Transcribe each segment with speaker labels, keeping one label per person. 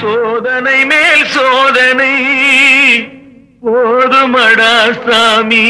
Speaker 1: சோதனை மேல் சோதனை போதுமடா சாமி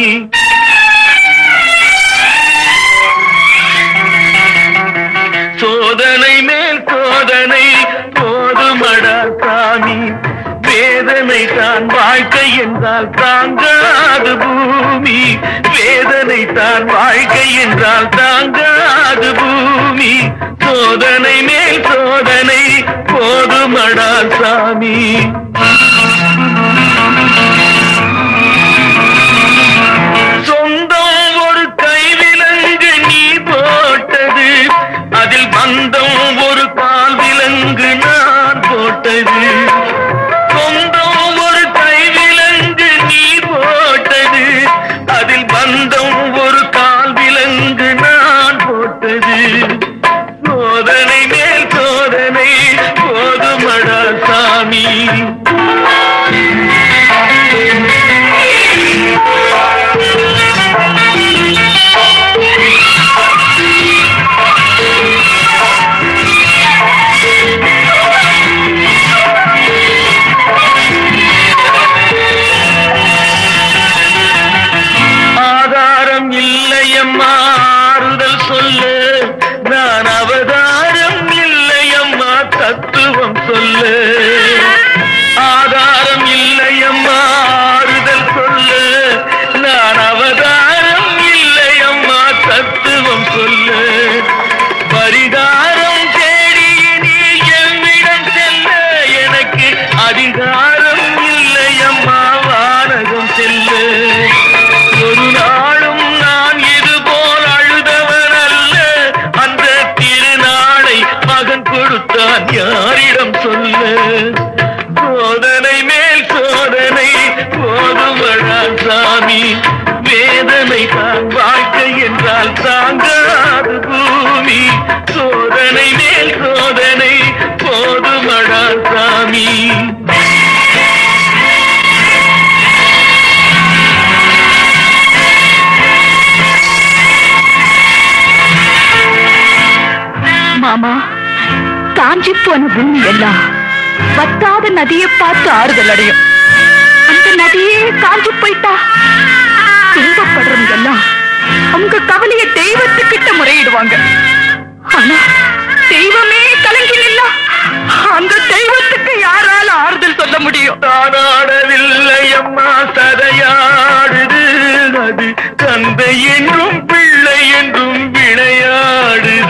Speaker 1: சோதனை மேல் சோதனை போதுமடா சாமி வேதனை தான் வாழ்க்கை என்றால் தாங்காது பூமி வேதனை தான் வாழ்க்கை என்றால் தாங்காது பூமி சோதனை மேல் சோதனை போதுமடா சாமி சொந்தம் ஒரு கைவிலங்கு நீ போட்டது அதில் பந்தம் ஒரு கால் விலங்கு நான் போட்டது சொந்தம் ஒரு கைவிலங்கு நீ போட்டது அதில் பந்தம் ஒரு கால் விலங்கு நான் போட்டது சோதனை மேல் சோதனை போதுமடா சாமி ஆதாரம் இல்லையம்மா ஆறுதல் சொல்லு நான் அவதாரம் இல்லையம்மா தத்துவம் சொல்லு ஆதாரம் இல்லையம்மா ஆறுதல் சொல்லு நான் அவதாரம் இல்லையம்மா தத்துவம் சொல்லு பரிகாரம் தேடி நீ என்னிடம் செல்ல எனக்கு அதிகாரம் இல்லையம்மா வானகம் செல்லு ஒரு நாளும் நான் இது போல் அழுதவன் அல்ல அந்த திருநாளை மகன் கொடுத்தான் யாரிடம் சொல்லு சோதனை மேல் சோதனை போதுமடா சாமி வேதனை தான் வாழ்க்கை என்றால் தாங்காது பூமி சோதனை மேல் சோதனை போதுமடா சாமி
Speaker 2: மாமா காஞ்சி போன பூமி எல்லாம் வத்தாத நதியை பார்த்து ஆறுதல் அடையும் அந்த நதியே காஞ்சி போயிட்டா துன்பப்படுறவங்க எல்லாம் அவங்க கவலைய தெய்வத்துக்கிட்ட முறையிடுவாங்க ஆனா தெய்வமே கலங்கி நில்லா அந்த தெய்வத்துக்கு யாரால ஆறுதல் சொல்ல முடியும்
Speaker 1: தானாடவில்லை அம்மா சதையாடுது அது தந்தை என்றும் பிள்ளை என்றும் விளையாடுது